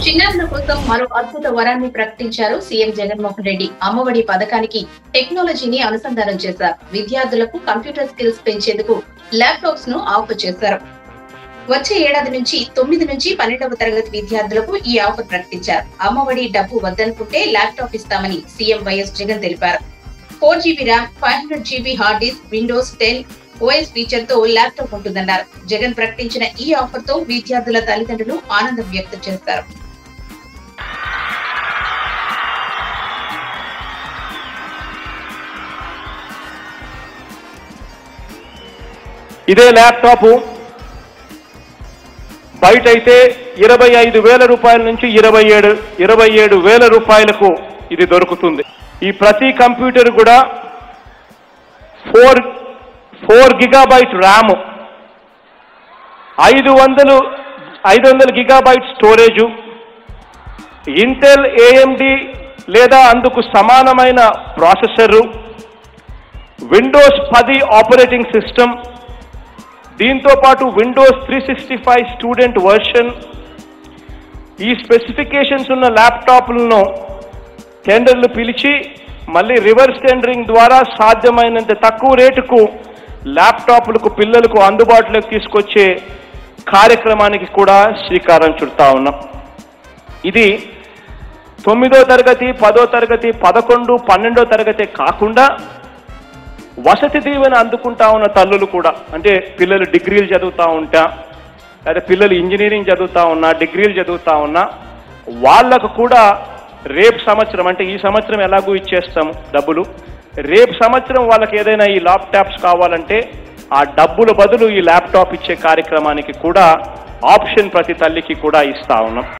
చిన్నారుల కోసం మరో అద్భుత వరాన్ని ప్రకటించారు సీఎం జగన్మోహన్ రెడ్డి అమ్మఒడి పథకానికి టెక్నాలజీని అనుసంధానం చేశారు విద్యార్థులకు కంప్యూటర్ స్కిల్స్ పెంచేందుకు ల్యాప్టాప్స్ ను ఆఫర్ చేశారు వచ్చే ఏడాది నుంచి తొమ్మిది నుంచి పన్నెండవ తరగతి విద్యార్థులకు ఈ ఆఫర్ ప్రకటించారు అమ్మఒడి డబ్బు వద్దనుకుంటే ల్యాప్టాప్ ఇస్తామని సీఎం వైఎస్ జగన్ తెలిపారు four GB RAM five hundred GB hard disk Windows ten OS feature తో ల్యాప్టాప్ ఉంటుందన్నారు జగన్ ప్రకటించిన ఈ ఆఫర్ తో విద్యార్థుల తల్లిదండ్రులు ఆనందం వ్యక్తం చేస్తారు ఇదే ల్యాప్టాప్ బయట అయితే ఇరవై ఐదు వేల రూపాయల నుంచి ఇరవై ఏడు ఇరవై ఏడు వేల రూపాయలకు ఇది దొరుకుతుంది ఈ ప్రతి కంప్యూటర్ కూడా ఫోర్ ఫోర్ గిగాబైట్ ర్యామ్ ఐదు వందలు ఐదు వందల గిగాబైట్ స్టోరేజు ఇంటెల్ ఏఎండి లేదా అందుకు సమానమైన ప్రాసెసరు విండోస్ పది ఆపరేటింగ్ సిస్టమ్ దీంతో పాటు Windows three sixty five student version ఈ స్పెసిఫికేషన్స్ ఉన్న ల్యాప్టాప్లను టెండర్లు పిలిచి మళ్ళీ రివర్స్ టెండరింగ్ ద్వారా సాధ్యమైనంత తక్కువ రేటుకు ల్యాప్టాప్లకు పిల్లలకు అందుబాటులోకి తీసుకొచ్చే కార్యక్రమానికి కూడా శ్రీకారం చుడతా ఉన్నాం ఇది తొమ్మిదో తరగతి పదో తరగతి పదకొండు పన్నెండో తరగతి కాకుండా వసతి దీవెన అందుకుంటా ఉన్న తల్లులు కూడా అంటే పిల్లలు డిగ్రీలు చదువుతా ఉంటా లేదా పిల్లలు ఇంజనీరింగ్ చదువుతా ఉన్నా డిగ్రీలు చదువుతా ఉన్నా వాళ్ళకు కూడా రేపు సంవత్సరం అంటే ఈ సంవత్సరం ఎలాగూ ఇచ్చేస్తాము డబ్బులు రేపు సంవత్సరం వాళ్ళకి ఏదైనా ఈ ల్యాప్టాప్స్ కావాలంటే ఆ డబ్బుల బదులు ఈ ల్యాప్టాప్ ఇచ్చే కార్యక్రమానికి కూడా ఆప్షన్ ప్రతి తల్లికి కూడా ఇస్తా ఉన్నాం